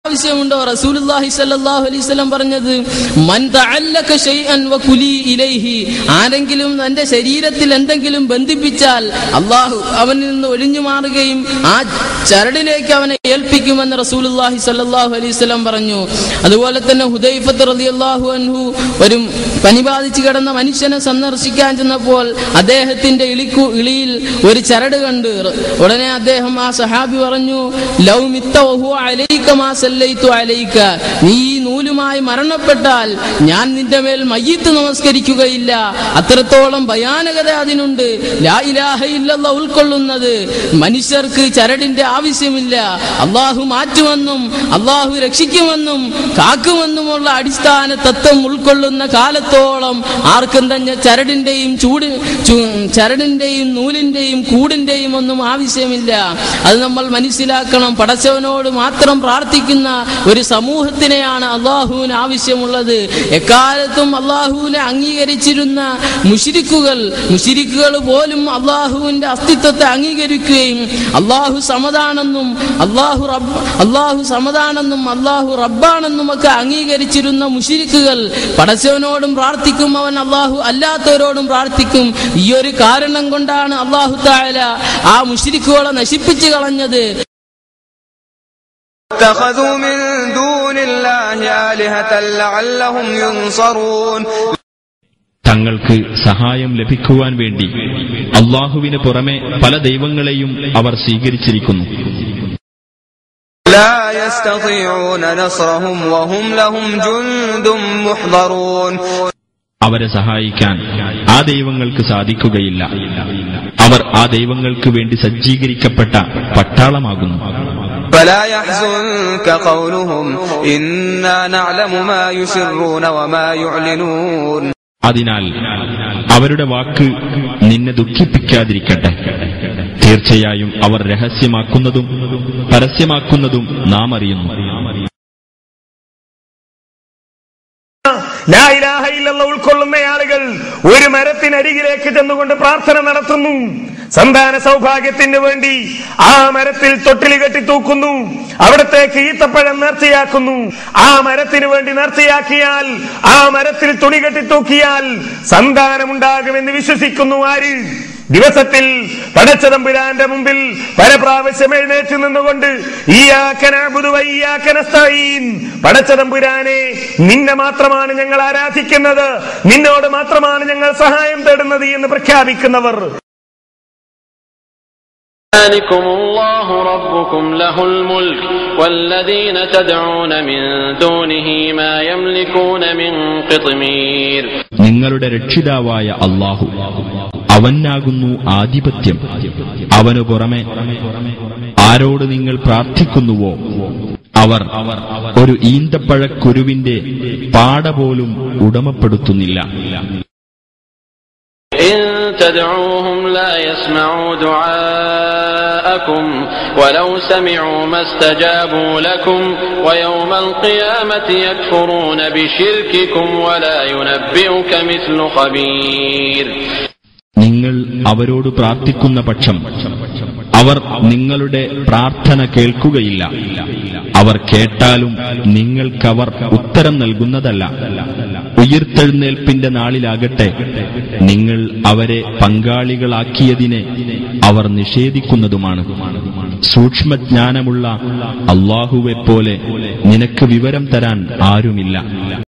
ആവശ്യമുണ്ടോ റസൂലുള്ളാഹി സ്വല്ലല്ലാഹു അലൈഹി വസല്ലം പറഞ്ഞത് മൻ തഅല്ലക ശൈഅൻ വകുലി ഇലൈഹി ആരെങ്കിലും തന്റെ ശരീരത്തിൽ എന്തെങ്കിലും ബന്ധിപ്പിച്ചാൽ അള്ളാഹു അവനിൽ നിന്ന് ഒഴിഞ്ഞു മാറുകയും ആ ചരടിലേക്ക് അവനെ ഏൽപ്പിക്കുമെന്ന് റസൂലുള്ളാഹി സ്വല്ലല്ലാഹു അലൈഹി വസല്ലം പറഞ്ഞു അതുപോലെ തന്നെ ഹുദൈഫത്ത് റളിയല്ലാഹു അൻഹു ഒരു പനി ബാധിച്ചു കിടന്ന മനുഷ്യനെ സന്ദർശിക്കാൻ ചെന്നപ്പോൾ അദ്ദേഹത്തിന്റെ ഇളിക്കു ഇളിയിൽ ഒരു ചരട് കണ്ട് ഉടനെ അദ്ദേഹം ആ സഹാബി പറഞ്ഞു ലൗ മിത്ത വഹുവ അലൈക മാ സല്ലൈതു അലൈക നീ ഈ നൂലുമായി മരണപ്പെട്ടാൽ ഞാൻ നിന്റെ മേൽ മയ്യത്ത് നമസ്കരിക്കുകയില്ല അത്രത്തോളം ഭയാനകത അതിനുണ്ട് ലാ ഇലാഹ ഇല്ലല്ല ഉൾക്കൊള്ളുന്നത് മനുഷ്യർക്ക് ചരടിന്റെ ആവശ്യമില്ല അള്ളാഹു മാറ്റുമെന്നും അള്ളാഹു രക്ഷിക്കുമെന്നും കാക്കുമെന്നുമുള്ള അടിസ്ഥാന തത്വം ഉൾക്കൊള്ളുന്ന കാലത്തോളം ആർക്കും തന്നെ ചരടിന്റെയും ചൂട് ചു- ചരടിന്റെയും നൂലിന്റെയും കൂടിന്റെയും ഒന്നും ആവശ്യമില്ല അത് നമ്മൾ മനസ്സിലാക്കണം പടച്ചവനോട് മാത്രം പ്രാർത്ഥിക്കുന്ന ഒരു സമൂഹത്തിനെയാണ് അള്ളാഹുവിന് ആവശ്യമുള്ളത് എക്കാലത്തും അള്ളാഹുവിനെ അംഗീകരിച്ചിരുന്ന മുഷിരിക്കുകൾ മുഷിരിക്കുകൾ പോലും അള്ളാഹുവിന്റെ അസ്തിത്വത്തെ അംഗീകരിക്കുകയും അള്ളാഹു സമതാണെന്നും അള്ളാഹു റബ്ബ് അള്ളാഹു സമതാണെന്നും അള്ളാഹു റബ്ബാണെന്നും ഒക്കെ അംഗീകരിച്ചിരുന്ന മുഷിരിക്കുകൾ പടച്ചവനോടും പ്രാർത്ഥിക്കും അവൻ അള്ളാഹു അല്ലാത്തവരോടും പ്രാർത്ഥിക്കും ഈ ഒരു കാരണം കൊണ്ടാണ് അള്ളാഹു താല ആ മുഷിരിക്കുകളെ നശിപ്പിച്ചു കളഞ്ഞത് اتخذوا من دون الله آلهة لعلهم ينصرون തങ്ങൾക്ക് സഹായം ലഭിക്കുവാൻ വേണ്ടി അള്ളാഹുവിന് പുറമെ പല ദൈവങ്ങളെയും അവർ സ്വീകരിച്ചിരിക്കുന്നു لا يستطيعون نصرهم وهم لهم جند محضرون അവരെ സഹായിക്കാൻ ആ ദൈവങ്ങൾക്ക് സാധിക്കുകയില്ല അവർ ആ ദൈവങ്ങൾക്ക് വേണ്ടി സജ്ജീകരിക്കപ്പെട്ട പട്ടാളമാകുന്നു فلا يحزنك قولهم إنا نعلم ما يسرون وما يعلنون അതിനാൽ അവരുടെ വാക്ക് നിന്നെ ദുഃഖിപ്പിക്കാതിരിക്കട്ടെ തീർച്ചയായും അവർ രഹസ്യമാക്കുന്നതും പരസ്യമാക്കുന്നതും നാം അറിയുന്നു ലാ ഇലാഹ ഇല്ലല്ലാഹ് ഉൾക്കൊള്ളുന്ന ആളുകൾ ഒരു മരത്തിനരികിലേക്ക് ചെന്നുകൊണ്ട് പ്രാർത്ഥന നടത്തുന്നു സന്താന സൗഭാഗ്യത്തിന് വേണ്ടി ആ മരത്തിൽ തൊട്ടിൽ കെട്ടി തൂക്കുന്നു അവിടത്തേക്ക് ഈത്തപ്പഴം നേർച്ചയാക്കുന്നു ആ മരത്തിന് വേണ്ടി നേർച്ചയാക്കിയാൽ ആ മരത്തിൽ തുണി കെട്ടി തൂക്കിയാൽ സന്താനമുണ്ടാകുമെന്ന് വിശ്വസിക്കുന്നു ആര് ദിവസത്തിൽ പടച്ചതമ്പുരാന്റെ മുമ്പിൽ പരപ്രാവശ്യം എഴുന്നേറ്റ് നിന്നുകൊണ്ട് ഈയാക്കനബുദുവയ്യാക്കനസ്തീൻ പടച്ചതമ്പുരാനെ നിന്നെ മാത്രമാണ് ഞങ്ങൾ ആരാധിക്കുന്നത് നിന്നോട് മാത്രമാണ് ഞങ്ങൾ സഹായം തേടുന്നത് എന്ന് പ്രഖ്യാപിക്കുന്നവർ ذلكم الله ربكم له الملك والذين تدعون من دونه ما يملكون من قطمير നിങ്ങളുടെ രക്ഷിതാവായ അള്ളാഹു അവനാകുന്നു ആധിപത്യം അവനു പുറമെ ആരോട് നിങ്ങൾ പ്രാർത്ഥിക്കുന്നുവോ അവർ ഒരു ഈന്തപ്പഴക്കുരുവിന്റെ പാട പോലും ഉടമപ്പെടുത്തുന്നില്ല إن تدعوهم لا يسمعوا دعاءكم ولو سمعوا ما استجابوا لكم ويوم القيامة يكفرون بشرككم ولا ينبئك مثل خبير നിങ്ങൾ അവരോട് പ്രാർത്ഥിക്കുന്ന പക്ഷം അവർ നിങ്ങളുടെ പ്രാർത്ഥന കേൾക്കുകയില്ല അവർ കേട്ടാലും നിങ്ങൾക്കവർ ഉത്തരം നൽകുന്നതല്ല ഉയിർത്തെഴുന്നേൽപ്പിന്റെ നാളിലാകട്ടെ നിങ്ങൾ അവരെ പങ്കാളികളാക്കിയതിനെ അവർ നിഷേധിക്കുന്നതുമാണ് സൂക്ഷ്മജ്ഞാനമുള്ള അള്ളാഹുവെപ്പോലെ നിനക്ക് വിവരം തരാൻ ആരുമില്ല